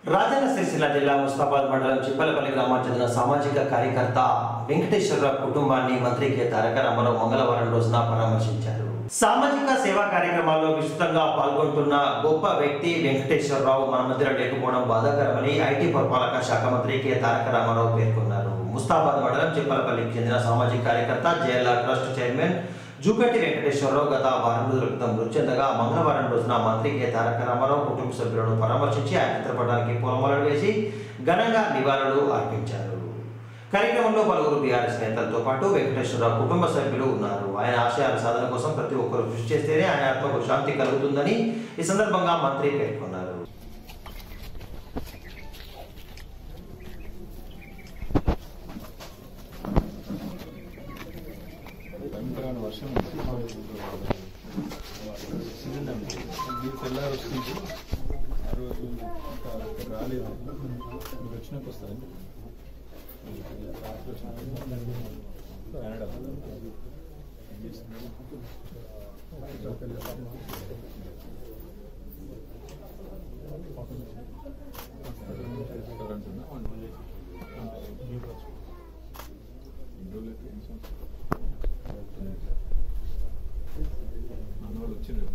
రాజన్న సిరిసిల్ల జిల్లా ముస్తాబాద్ మండలం చిప్పలపల్లి గ్రామానికి చెందిన సామాజిక కార్యకర్త వెంకటేశ్వరరావు కుటుంబాన్ని మంత్రి కె తారక రామారావు మంగళవారం రోజున పరామర్శించారు సామాజిక సేవా కార్యక్రమాల్లో విస్తృతంగా పాల్గొంటున్న గొప్ప వ్యక్తి వెంకటేశ్వరరావు మన మధ్య లేకపోవడం బాధాకరమని ఐటీ పురపాలక శాఖ మంత్రి కె తారక రామారావు పేర్కొన్నారు ముస్తాబాద్ మండలం చిప్పలపల్లికి చెందిన సామాజిక కార్యకర్త JLR trust chairman Jukati Venkateswara Rao గత వారం రోజుల క్రితం మృతి చెందగా మంగళవారం రోజున మంత్రి కె తారక రామారావు కుటుంబ సభ్యులను పరామర్శించి ఆయన చిత్రపటానికి పూలమాలలు వేసి ఘనంగా నివాళులు అర్పించారు కార్యక్రమంలో పలువురు బీఆర్ఎస్ నేతలతో పాటు వెంకటేశ్వరరావు కుటుంబ సభ్యులు ఉన్నారు ఆయన ఆశయాల సాధన కోసం ప్రతి ఒక్కరూ కృషి చేస్తేనే ఆయన ఆత్మకు శాంతి కలుగుతుందని ఈ సందర్భంగా మంత్రి పేర్కొన్నారు భయంకరమైన వర్షం మీరు తెల్లారి వస్తుంది ఆ రోజు ఇంకా ఇక్కడ రాలేదు మీరు వచ్చినాక వస్తారండి రాత్రి వచ్చినాక కెనడా ఏం చేస్తున్నారు? రెస్టారెంట్ ఉందా? ఎన్ని రోజులకి ఏం సంవత్సరం? మనవాళ్ళు వచ్చిండ్రు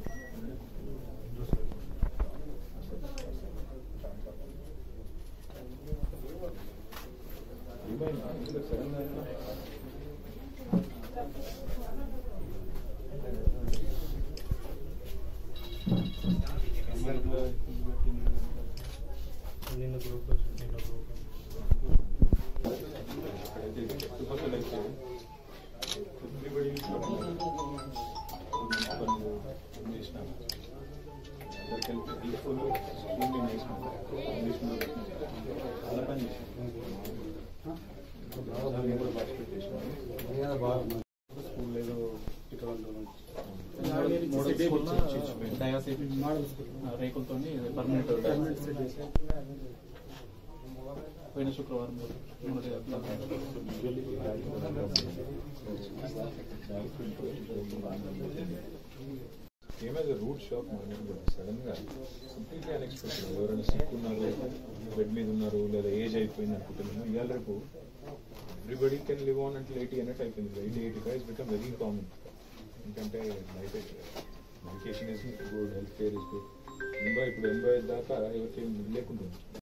ఏమైందా ఇందులో సడన్ గా అయినా? కెమెరాలో పెట్టింది. అక్కడైతే చుట్టుపక్కల అయితే everybody పనులు చేసినాం అందరికి కలిపి ఈక్వల్ స్కూల్ నేను వేసినాం ఇంగ్లీష్ మీడియం చాలా పని చేసినాం నేను కూడా పార్టిసిపేట్ చేసినాను స్కూల్ ఏదో రేకులతో పర్మనెంట్ పోయిన శుక్రవారం మొదటి ఏమైంది రూట్ షాక్ మార్నింగ్ సడన్ గా కంప్లీట్లీ అన్ఎక్స్పెక్టెడ్ ఎవరైనా సిక్ ఉన్నారు బెడ్ మీద ఉన్నారు లేదా ఏజ్ అయిపోయింది అనుకుంటున్నాము ఇవాళ రేపు ఎవ్రీబడి కెన్ లివ్ ఆన్ అంటే ఎయిటీ అన్నట్టు అయిపోయింది eighty eighty five become very common ఎందుకంటే life medication is good health care is good ఎనభై ఇప్పుడు ఎనభై దాకా ఎవరికి లేకుండా ఉంది.